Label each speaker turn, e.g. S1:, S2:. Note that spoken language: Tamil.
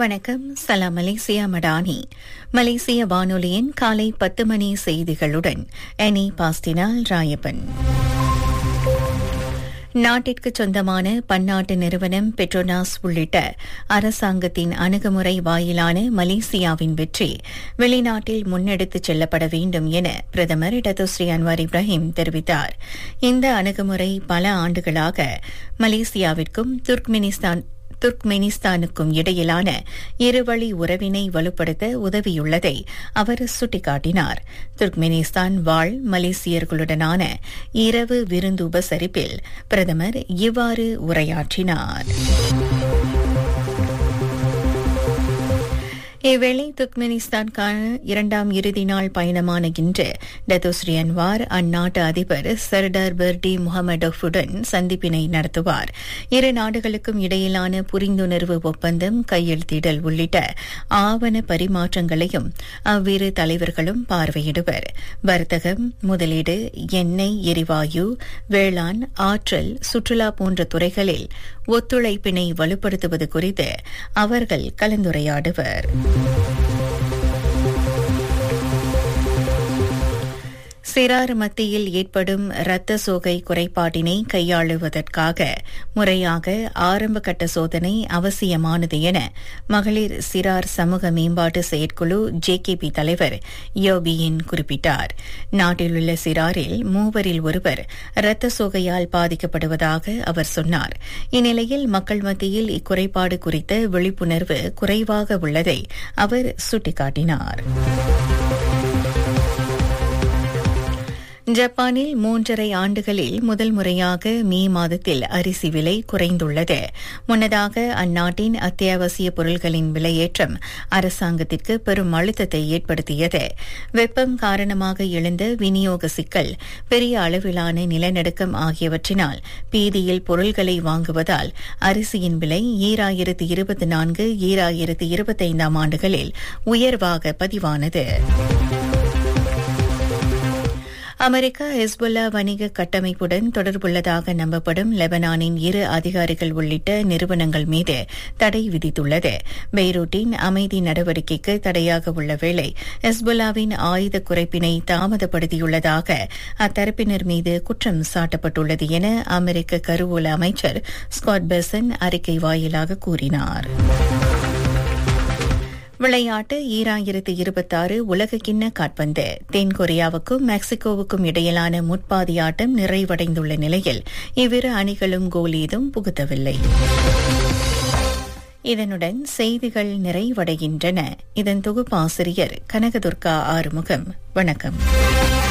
S1: வணக்கம் சலாம் மலேசியா மடானி மலேசிய வானொலியின் காலை பத்து மணி செய்திகளுடன் எனி பாஸ்டினால் ராயப்பன் நாட்டிற்கு சொந்தமான பன்னாட்டு நிறுவனம் பெட்ரோனாஸ் உள்ளிட்ட அரசாங்கத்தின் அணுகுமுறை வாயிலான மலேசியாவின் வெற்றி வெளிநாட்டில் முன்னெடுத்துச் செல்லப்பட வேண்டும் என பிரதமர் டத்துஸ்ரீ அன்வார் இப்ராஹிம் தெரிவித்தார் இந்த அணுகுமுறை பல ஆண்டுகளாக மலேசியாவிற்கும் துர்க்மெனிஸ்தான் துர்க்மெனிஸ்தானுக்கும் இடையிலான இருவழி உறவினை வலுப்படுத்த உதவியுள்ளதை அவர் சுட்டிக்காட்டினார் துர்க்மெனிஸ்தான் வாழ் மலேசியர்களுடனான இரவு விருந்து உபசரிப்பில் பிரதமர் இவ்வாறு உரையாற்றினார் இவ்வேளை துர்க்மெனிஸ்தானுக்கான இரண்டாம் இறுதி நாள் பயணமான இன்று டத்தோஸ்ரீ அன்வார் அந்நாட்டு அதிபர் சர்டார் பெர்டி முகமடோஃபுடன் சந்திப்பினை நடத்துவார் இரு நாடுகளுக்கும் இடையிலான புரிந்துணர்வு ஒப்பந்தம் கையெழுத்திடல் உள்ளிட்ட ஆவண பரிமாற்றங்களையும் அவ்விரு தலைவர்களும் பார்வையிடுவர் வர்த்தகம் முதலீடு எண்ணெய் எரிவாயு வேளாண் ஆற்றல் சுற்றுலா போன்ற துறைகளில் ஒத்துழைப்பினை வலுப்படுத்துவது குறித்து அவர்கள் கலந்துரையாடுவர் சிறார் மத்தியில் ஏற்படும் இரத்த சோகை குறைபாட்டினை கையாளுவதற்காக முறையாக ஆரம்ப கட்ட சோதனை அவசியமானது என மகளிர் சிறார் சமூக மேம்பாட்டு செயற்குழு ஜேகேபி தலைவர் யோபியின் குறிப்பிட்டார் நாட்டிலுள்ள சிறாரில் மூவரில் ஒருவர் இரத்த சோகையால் பாதிக்கப்படுவதாக அவர் சொன்னார் இந்நிலையில் மக்கள் மத்தியில் இக்குறைபாடு குறித்த விழிப்புணர்வு குறைவாக உள்ளதை அவர் சுட்டிக்காட்டினார் ஜப்பானில் மூன்றரை ஆண்டுகளில் முதல் முறையாக மே மாதத்தில் அரிசி விலை குறைந்துள்ளது முன்னதாக அந்நாட்டின் அத்தியாவசிய பொருட்களின் விலையேற்றம் அரசாங்கத்திற்கு பெரும் அழுத்தத்தை ஏற்படுத்தியது வெப்பம் காரணமாக எழுந்த விநியோக சிக்கல் பெரிய அளவிலான நிலநடுக்கம் ஆகியவற்றினால் பீதியில் பொருட்களை வாங்குவதால் அரிசியின் விலை ஈராயிரத்து இருபத்தி நான்கு ஈராயிரத்து இருபத்தைந்தாம் ஆண்டுகளில் உயர்வாக பதிவானது அமெரிக்கா ஹெஸ்புல்லா வணிக கட்டமைப்புடன் தொடர்புள்ளதாக நம்பப்படும் லெபனானின் இரு அதிகாரிகள் உள்ளிட்ட நிறுவனங்கள் மீது தடை விதித்துள்ளது பெய்ரூட்டின் அமைதி நடவடிக்கைக்கு தடையாக உள்ள வேளை ஹெஸ்புல்லாவின் ஆயுத குறைப்பினை தாமதப்படுத்தியுள்ளதாக அத்தரப்பினர் மீது குற்றம் சாட்டப்பட்டுள்ளது என அமெரிக்க கருவூல அமைச்சர் ஸ்காட் பெசன் அறிக்கை வாயிலாக கூறினார் விளையாட்டு ஈராயிரத்து இருபத்தாறு உலகக்கிண்ண காட்பந்து தென்கொரியாவுக்கும் மெக்சிகோவுக்கும் இடையிலான முட்பாதி ஆட்டம் நிறைவடைந்துள்ள நிலையில் இவ்விரு அணிகளும் கோல் ஏதும் புகுத்தவில்லை இதனுடன் செய்திகள் நிறைவடைகின்றன இதன் தொகுப்பாசிரியர் கனகதுர்கா ஆறுமுகம் வணக்கம்